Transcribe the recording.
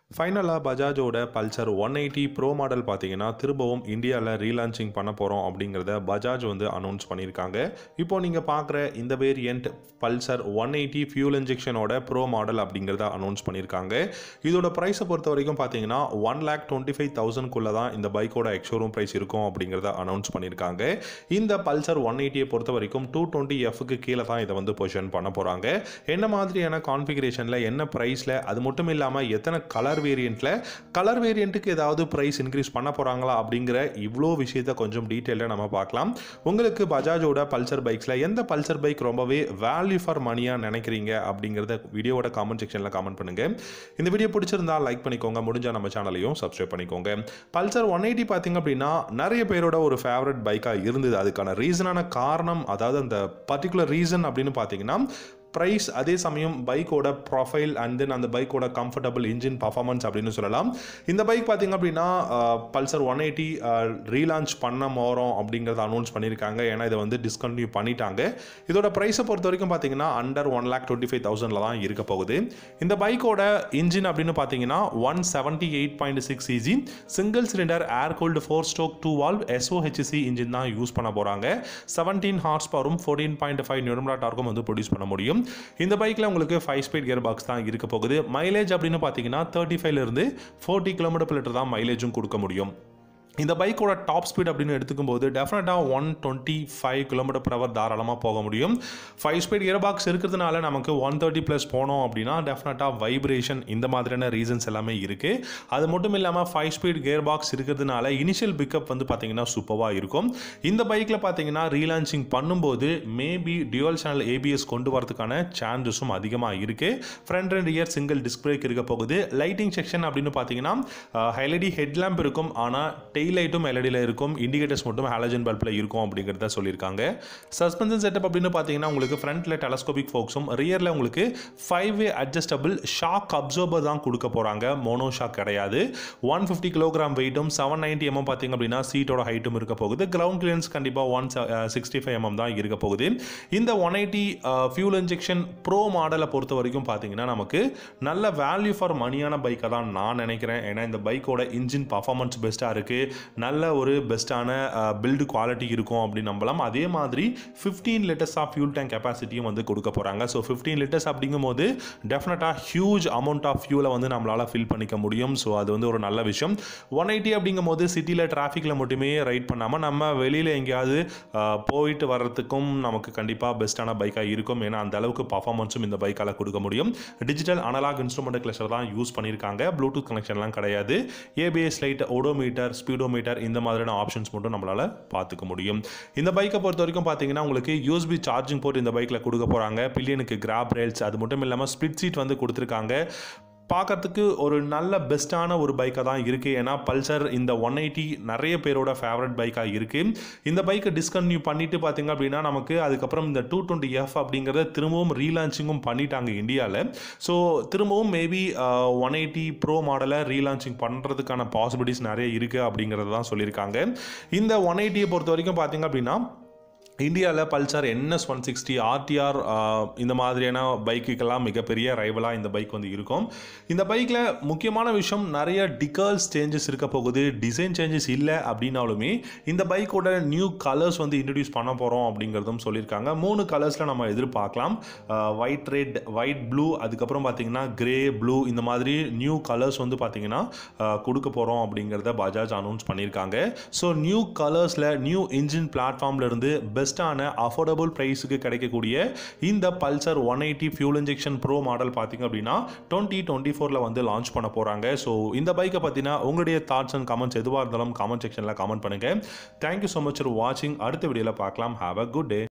ஃபைனலாக பஜாஜோட Pulsar one eighty pro model பார்த்தீங்கன்னா திரும்பவும் இந்தியாவில் ரீலான்ச்சிங் பண்ண போகிறோம் அப்படிங்கிறத பஜாஜ் வந்து அனௌன்ஸ் பண்ணியிருக்காங்க இப்போ நீங்கள் பார்க்குற இந்த variant Pulsar one eighty fuel இன்ஜெக்ஷனோட ப்ரோ மாடல் அப்படிங்கிறத அனௌன்ஸ் பண்ணியிருக்காங்க இதோட ப்ரைஸை பொறுத்த வரைக்கும் பார்த்தீங்கன்னா ஒன் லேக் டுவெண்ட்டி ஃபைவ் தௌசண்ட்குள்ளே தான் இந்த பைக்கோட எக்ஷோரூம் ப்ரைஸ் இருக்கும் அப்படிங்கிறத அனௌன்ஸ் பண்ணியிருக்காங்க இந்த பல்சர் ஒன் எயிட்டியை பொறுத்த வரைக்கும் டூ டுவெண்ட்டி எஃப்க்கு கீழே தான் இதை வந்து பொசிஷன் பண்ண போகிறாங்க என்ன மாதிரியான கான்ஃபிகரேஷனில் என்ன ப்ரைஸில் அது மட்டும் இல்லாமல் எத்தனை கலர் வேரியண்ட்டில் கலர் வேரியண்ட்டுக்கு ஏதாவது ப்ரைஸ் இன்க்ரீஸ் பண்ண போகிறாங்களா அப்படிங்கிற இவ்வளோ விஷயத்த கொஞ்சம் டீட்டெயிலாக நம்ம பார்க்கலாம் உங்களுக்கு பஜாஜோட பல்சர் பைக்ஸில் எந்த பல்சர் பைக் ரொம்பவே வேல்யூ ஃபார் மணியாக நினைக்கிறீங்க அப்படிங்கிறத வீடியோவோட காமெண்ட் செக்ஷனில் காமெண்ட் பண்ணுங்கள் இந்த வீடியோ பிடிச்சிருந்தா லைக் பண்ணிக்கோங்க முடிஞ்சால் நம்ம சேனலையும் சப்ஸ்கிரைப் பண்ணிக்கோங்க பல்சர் ஒன் எயிட்டி பார்த்தீங்க அப்படின்னா நிறைய பேரோட ஒரு ஃபேவரட் பைக்காக இருந்தது அதுக்கான ரீசனான காரணம் அதாவது அந்த பர்டிகுலர் ரீசன் அப்படின்னு பார்த்தீங்கன்னா ப்ரைஸ் அதே சமயம் பைக்கோட ப்ரொஃபைல் அண்ட் தென் அந்த பைக்கோட கம்ஃபர்டபுள் இன்ஜின் பர்ஃபார்மன்ஸ் அப்படின்னு சொல்லலாம் இந்த பைக் பார்த்தீங்க அப்படின்னா பல்சர் ஒன் எயிட்டி ரீலான்ச் பண்ண போகிறோம் அப்படிங்கிறத அனௌன்ஸ் பண்ணியிருக்காங்க ஏன்னா இதை வந்து டிஸ்கண்டினியூ பண்ணிட்டாங்க இதோட ப்ரைஸை பொறுத்த வரைக்கும் பார்த்தீங்கன்னா under one lakh twenty five தௌசண்டில் தான் இருக்க போகுது இந்த பைக்கோட இன்ஜின் அப்படின்னு பார்த்தீங்கன்னா one seventy eight point six இஜி single cylinder air cooled four stroke two valve SOHC engine தான் யூஸ் பண்ண போகிறாங்க செவன்டீன் ஹார்ஸ் பவரும் ஃபோர்டீன் பாயிண்ட் ஃபைவ் நியூரம்லா டார்க்கும் வந்து ப்ரொடியூஸ் பண்ண முடியும் இந்த பைக்கில் உங்களுக்கு ஃபைவ் ஸ்பீட் கியர் பாக்ஸ் தான் இருக்க போகுது மைலேஜ் அப்படின்னு பார்த்தீங்கன்னா தேர்ட்டி ஃபைவ்லேருந்து ஃபோர்ட்டி கிலோமீட்டர் லிட்டர் தான் மைலேஜும் கொடுக்க முடியும் இந்த பைக்கோட டாப் ஸ்பீட் அப்படின்னு எடுத்துக்கும் போது டெஃபினட்டாக one twenty five kilometre per hour தாராளமாக போக முடியும் ஃபைவ் ஸ்பீட் கியர் பாக்ஸ் இருக்கிறதுனால நமக்கு ஒன் தேர்ட்டி ப்ளஸ் போனோம் அப்படின்னா டெஃபினட்டாக வைப்ரேஷன் இந்த மாதிரியான ரீசன்ஸ் எல்லாமே இருக்குது அது மட்டும் இல்லாமல் ஃபைவ் ஸ்பீட் கியர் பாக்ஸ் இருக்கிறதுனால இனிஷியல் பிக்கப் வந்து பார்த்தீங்கன்னா சூப்பராக இருக்கும் இந்த பைக்கில் பார்த்தீங்கன்னா ரீலான்ச்சிங் பண்ணும்போது மேபி டியூவல் சேனல் ஏபிஎஸ் கொண்டு வரதுக்கான சான்சஸும் அதிகமாக இருக்குது front and rear single disc brake இருக்க போகுது லைட்டிங் செக்ஷன் அப்படின்னு பார்த்தீங்கன்னா ஹெலடி ஹெட்லாம்ப் இருக்கும் ஆனால் டெய் லைட்டும் எல்இடியில் இருக்கும் இண்டிகேட்டர்ஸ் மட்டும் ஹாலஜன் பல்பில் இருக்கும் அப்படிங்கிறத சொல்லியிருக்காங்க சஸ்பென்ஷன் செட்டப் அப்படின்னு பார்த்தீங்கன்னா உங்களுக்கு ஃப்ரண்ட்டில் டெலஸ்கோபிக் ஃபோக்ஸும் ரியரில் உங்களுக்கு five way adjustable shock absorber தான் கொடுக்க போகிறாங்க மோனோ ஷாக் கிடையாது ஒன் ஃபிஃப்டி கிலோகிராம் வெயிட்டும் செவன் நைன்ட்டி எம்எம் பார்த்தீங்க அப்படின்னா சீட்டோட ஹைட்டும் இருக்க போகுது கிரவுண்ட் கிளியன்ஸ் கண்டிப்பாக ஒன் சிக்ஸ்டி ஃபைவ் எம்எம் தான் இருக்க போகுது இந்த one eighty fuel injection pro மாடலை பொறுத்த வரைக்கும் பார்த்தீங்கன்னா நமக்கு நல்ல வேல்யூ ஃபார் மணியான பைக்கை தான் நான் நினைக்கிறேன் ஏன்னா இந்த பைக்கோட இன்ஜின் பர்ஃபார்மன்ஸ் பெஸ்ட்டாக இருக்குது நல்ல ஒரு பெஸ்ட்டான பில்டு குவாலிட்டி இருக்கும் அப்படின்னு நம்பலாம் அதே மாதிரி fifteen litres of fuel tank கெப்பாசிட்டியும் வந்து கொடுக்க போகிறாங்க ஸோ ஃபிஃப்டீன் லிட்டர்ஸ் அப்படிங்கும் போது டெஃபினட்டாக ஹியூஜ் அமௌண்ட் ஆஃப் ஃபியூலை வந்து நம்மளால் ஃபில் பண்ணிக்க முடியும் ஸோ அது வந்து ஒரு நல்ல விஷயம் ஒன் எயிட்டி அப்படிங்கும் போது சிட்டியில் டிராஃபிக்கில் மட்டுமே ரைட் பண்ணாமல் நம்ம வெளியில் எங்கேயாவது போயிட்டு வர்றதுக்கும் நமக்கு கண்டிப்பாக பெஸ்ட்டான பைக்காக இருக்கும் ஏன்னா அந்த அளவுக்கு பர்ஃபார்மன்ஸும் இந்த பைக்கால் கொடுக்க முடியும் டிஜிட்டல் அனலாக் இன்ஸ்ட்ருமெண்ட் கிளஸ்டர் தான் யூஸ் பண்ணியிருக்காங்க ப்ளூடூத் கனெக்ஷன்லாம் கிடையாது ஏபிஎஸ் லைட் ஓடோமீட்டர் ஸ்பீடோமீட்டர் இந்த மாதிரியான ஆப்ஷன்ஸ் மட்டும் நம்மளால் பார்த்துக்க முடியும் இந்த பைக்கை பொறுத்த வரைக்கும் பார்த்தீங்கன்னா உங்களுக்கு யூஎஸ்பி சார்ஜிங் போர்ட் இந்த பைக்கில் கொடுக்க போகிறாங்க பில்லியனுக்கு கிராப் ரேல்ஸ் அது மட்டும் இல்லாமல் ஸ்பிளிட் சீட் வந்து கொடுத்துருக்காங்க பார்க்கறதுக்கு ஒரு நல்ல பெஸ்ட்டான ஒரு பைக்காக தான் இருக்குது ஏன்னா பல்சர் இந்த ஒன் எயிட்டி நிறைய பேரோட ஃபேவரட் பைக்காக இருக்குது இந்த பைக்கை டிஸ்கன்டினியூ பண்ணிட்டு பார்த்தீங்க அப்படின்னா நமக்கு அதுக்கப்புறம் இந்த டூ டுவெண்ட்டி எஃப் அப்படிங்கிறத திரும்பவும் ரீலான்ச்சிங்கும் பண்ணிட்டாங்க இந்தியாவில் ஸோ திரும்பவும் மேபி ஒன் எயிட்டி ப்ரோ மாடலை ரீலான்ச்சிங் பண்ணுறதுக்கான பாசிபிலிட்டிஸ் நிறைய இருக்குது அப்படிங்கிறத தான் சொல்லியிருக்காங்க இந்த ஒன் எயிட்டியை பொறுத்த வரைக்கும் பார்த்தீங்க அப்படின்னா இந்தியாவில் Pulsar NS one sixty RTR இந்த மாதிரியான பைக்குக்கெல்லாம் மிகப்பெரிய ரைவலாக இந்த பைக் வந்து இருக்கும் இந்த பைக்கில் முக்கியமான விஷயம் நிறைய டிகல்ஸ் சேஞ்சஸ் இருக்க போகுது டிசைன் சேஞ்சஸ் இல்லை அப்படின்னாலுமே இந்த பைக்கோட நியூ கலர்ஸ் வந்து இன்ட்ரடியூஸ் பண்ண போகிறோம் அப்படிங்கிறதும் சொல்லியிருக்காங்க மூணு கலர்ஸில் நம்ம எதிர்பார்க்கலாம் ஒயிட் ரெட் ஒயிட் ப்ளூ அதுக்கப்புறம் பார்த்தீங்கன்னா கிரே ப்ளூ இந்த மாதிரி நியூ கலர்ஸ் வந்து பார்த்தீங்கன்னா கொடுக்க போகிறோம் அப்படிங்கிறத பஜாஜ் அனௌன்ஸ் பண்ணியிருக்காங்க ஸோ நியூ கலர்ஸில் நியூ இன்ஜின் பிளாட்ஃபார்ம்லேருந்து பெஸ்ட் பெஸ்ட்டான அஃபோர்டபுள் ப்ரைஸுக்கு கிடைக்கக்கூடிய இந்த Pulsar one eighty fuel injection pro model பார்த்தீங்க அப்படின்னா டுவெண்ட்டி டுவெண்ட்டி ஃபோரில் வந்து லான்ச் பண்ண போகிறாங்க ஸோ இந்த பைக்கை பற்றினா உங்களுடைய தாட்ஸ் அண்ட் கமெண்ட்ஸ் எதுவாக இருந்தாலும் கமெண்ட் செக்ஷனில் கமெண்ட் பண்ணுங்கள் தேங்க்யூ ஸோ மச் ஃபார் வாட்சிங் அடுத்த வீடியோவில் பார்க்கலாம் ஹாவ் அ குட் டே